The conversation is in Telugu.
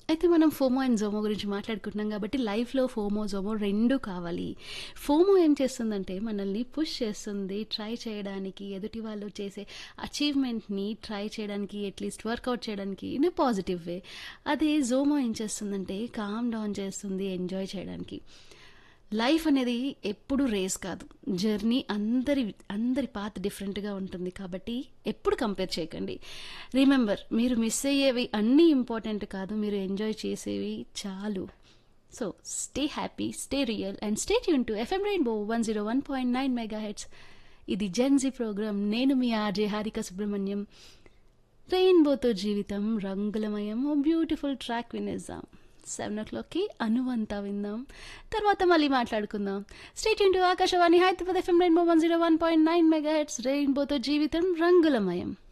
అయితే మనం ఫోమో అండ్ జోమో గురించి మాట్లాడుకుంటున్నాం కాబట్టి లైఫ్లో ఫోమో జోమో రెండు కావాలి ఫోమో ఏం చేస్తుందంటే మనల్ని పుష్ చేస్తుంది ట్రై చేయడానికి ఎదుటి వాళ్ళు చేసే అచీవ్మెంట్ని ట్రై చేయడానికి అట్లీస్ట్ వర్కౌట్ చేయడానికి ఇన్ పాజిటివ్ వే అదే జోమో ఏం చేస్తుందంటే కామ్ డౌన్ చేస్తుంది ఎంజాయ్ చేయడానికి లైఫ్ అనేది ఎప్పుడు రేస్ కాదు జర్నీ అందరి అందరి పాత్ డిఫరెంట్గా ఉంటుంది కాబట్టి ఎప్పుడు కంపేర్ చేయకండి రిమెంబర్ మీరు మిస్ అయ్యేవి అన్నీ ఇంపార్టెంట్ కాదు మీరు ఎంజాయ్ చేసేవి చాలు so stay happy stay real and stay tune to FM rainbow one zero one point nine megahertz ఇది జెన్జీ ప్రోగ్రామ్ నేను మీ ఆర్జే హారిక సుబ్రహ్మణ్యం రెయిన్బోతో జీవితం రంగులమయం ఓ బ్యూటిఫుల్ ట్రాక్ వినేద్దాం సెవెన్ ఓ క్లాక్కి అనువంత విందాం తర్వాత మళ్ళీ మాట్లాడుకుందాం stay tuned to Akashvani Hyderabad FM rainbow one zero one point nine megahertz రెయిన్బోతో జీవితం రంగులమయం